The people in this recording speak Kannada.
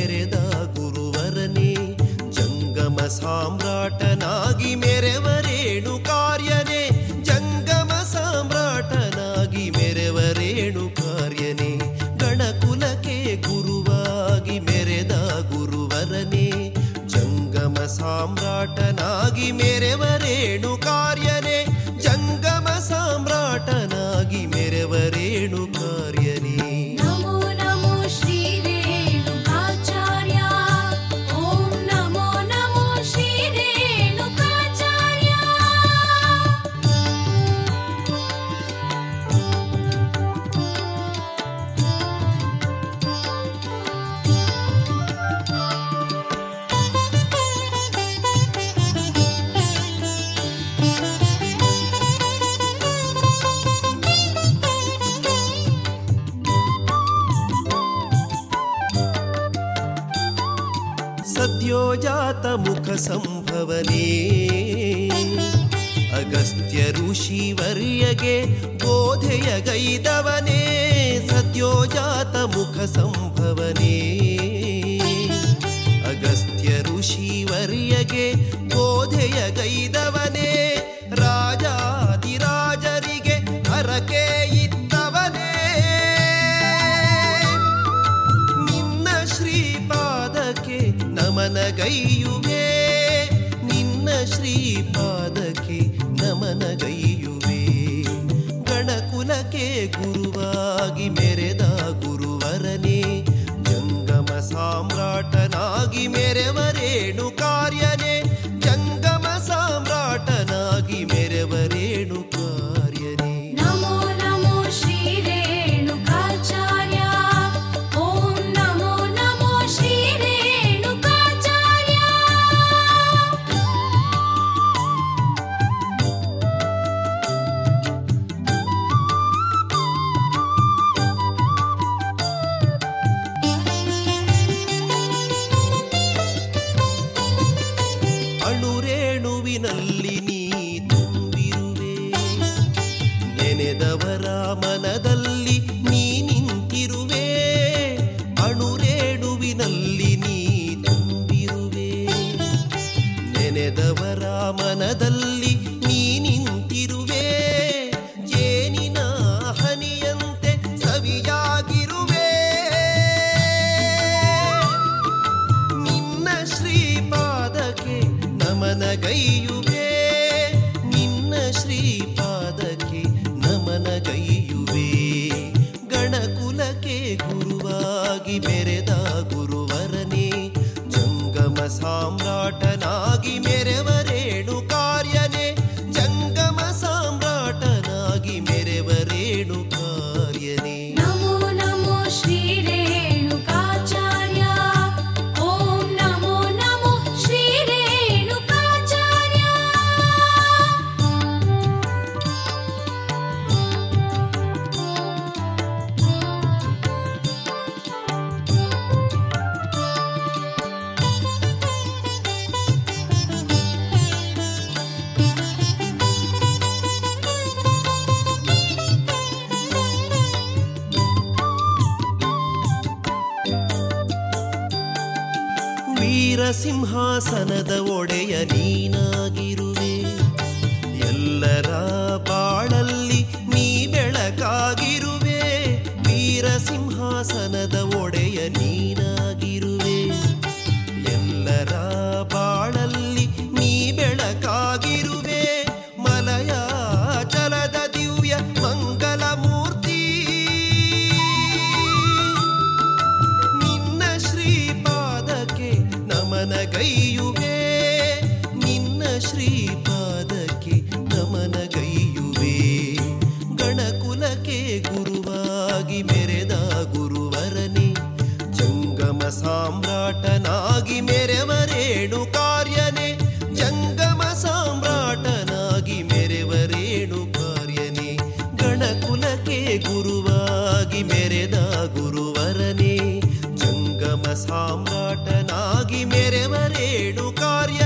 ಮೆರೆದ ಗುರುವರನೇ ಜಂಗಮ ಸಾಮ್ರಾಟನಾಗಿ ಮೆರೆವರೇಣು ಕಾರ್ಯನೇ ಜಂಗಮ ಸಾಮ್ರಾಟನಾಗಿ ಮೆರೆವರೇಣು ಕಾರ್ಯನೇ ಗಣಕುಲಕ್ಕೆ ಗುರುವಾಗಿ ಮೆರೆದ ಗುರುವರನೇ ಜಂಗಮ ಸಾಮ್ರಾಟನಾಗಿ ಮೆರೆವರೇಣು ಕಾರ್ಯನೇ ಜಂಗಮ ಸಾಮ್ರಾಟನಾಗಿ ಮೆರೆವರೇಣು ಕಾರ್ಯನೇ ನಮೋ ನಮೋ ಶ್ರೀ ರೇಣುಕಾಚಾರ್ಯ ಓಂ ನಮೋ ನಮೋ ಶ್ರೀ ರೇಣುಕಾಚಾರ್ಯ ಸದ್ಯೋಜಾತ ಮುಖ ಸಂಭವನೇ ಅಗಸ್ತ್ಯ ಋಷಿವರ್ಯಗೆ ಬೋಧೆಯ ಗೈದವನೇ ಸದ್ಯೋಜಾತ ಮುಖ ಸಂಭವನೇ ಅಗಸ್ತ್ಯ ಋಷಿವರ್ಯಗೆ ಬೋಧೆಯ ಗೈದವನೇ ರಾಜಾದಿರಾಜರಿಗೆ ಹರಕೆ ಇತ್ತವನೇ ನಿನ್ನ ಶ್ರೀಪಾದಕ್ಕೆ ನಮನಗೈಯುವೆ ನಿನ್ನ ಶ್ರೀಪಾದಕ್ಕೆ ನಮನಗೈಯುವೆ ಗಣಕುಲಕ್ಕೆ ಗುರುವಾಗಿ ಮೆರೆದ ಗುರುವರನೇ ಜಂಗಮ ಸಾಮ್ರಾಟನಾಗಿ ಮೆರೆವರೇಣು ಕಾರ್ಯನೇ ಜಂಗಮ ಸಾಮ್ರಾಟನಾಗಿ ಮೆರೆವರೇಣು ಕಾರ್ಯನೇ ನಮೋ ನಮೋ ಶ್ರೀ ರೇಣುಕಾಚಾರ್ಯ ಓಂ ನಮೋ ನಮೋ ಶ್ರೀ ರೇಣುಕಾಚಾರ್ಯ ಅಣುರೇಣುವಿನಲ್ಲಿ ನೀ ತುಂಬಿರುವೆ ನೆನೆದವರ ಮನದಲ್ಲಿ ನೀ ನಿಂತಿರುವೆ ಅಣುರೇಣುವಿನಲ್ಲಿ ನೀ ತುಂಬಿರುವೆ ನೆನೆದವರ ಮನದಲ್ಲಿ ನೀ ನಿಂತಿರುವೆ ಜೇನಿನ ಹನಿಯಂತೆ ಸವಿಯಾಗಿರುವೆ ನಿನ್ನ ಶ್ರೀಪಾದಕ್ಕೆ ನಮನಗೈಯುವೆ ನಿನ್ನ ಶ್ರೀಪಾದಕ್ಕೆ ನಮನಗೈಯುವೆ ಗಣಕುಲಕ್ಕೆ ಗುರುವಾಗಿ ಮೆರೆದ ಗುರುವರನೇ ಜಂಗಮ ಸಾಮ್ರಾಟನಾಗಿ ಮೆರೆವರೇಣು ಕಾರ್ಯನೇ ಜಂಗಮ ಸಾಮ್ರಾಟನಾಗಿ ಮೆರೆವರೇಣು ಕಾರ್ಯನೇ ನಮೋ ನಮೋ ಶ್ರೀ ರೇಣುಕಾಚಾರ್ಯ ಓಂ ನಮೋ ನಮೋ ಶ್ರೀ ರೇಣುಕಾಚಾರ್ಯ ವೀರಸಿಂಹಾಸನದ ಒಡೆಯ ನೀನಾಗಿರುವೆ ಎಲ್ಲರ ಬಾಳಲ್ಲಿ ನೀ ಬೆಳಕಾಗಿರುವೆ ವೀರಸಿಂಹಾಸನದ ಒಡೆಯ ನೀನಾಗಿರುವೆ ಎಲ್ಲರ ಬಾಳಲ್ಲಿ ನೀ ಬೆಳಕಾಗಿರುವೆ ಮಲಯ ಚಲದ ದಿವ್ಯ ಮಂಗಲ ಮೂರ್ತಿ ನಿನ್ನ ಶ್ರೀಪಾದಕ್ಕೆ ನಮನಗೈಯುವೆ ನಿನ್ನ ಶ್ರೀಪಾದಕ್ಕೆ ನಮನಗೈಯುವೆ ಗಣಕುಲಕ್ಕೆ ಗುರುವಾಗಿ ಮೆರೆದ ಗುರುವರನೇ ಜಂಗಮ ಸಾಮ್ರಾಟನಾಗಿ ಮೆರೆವರೇಣು ಕಾರ್ಯನೇ ಜಂಗಮ ಸಾಮ್ರಾಟನಾಗಿ ಮೆರೆವರೇಣು ಕಾರ್ಯನೇ ಗಣಕುಲಕ್ಕೆ ಗುರುವಾಗಿ ಮೆರೆದ ಗುರುವರನೇ ಜಂಗಮ ಸಾಮ್ರಾಟನಾಗಿ ಮೆರೆವರೇಣು ಕಾರ್ಯ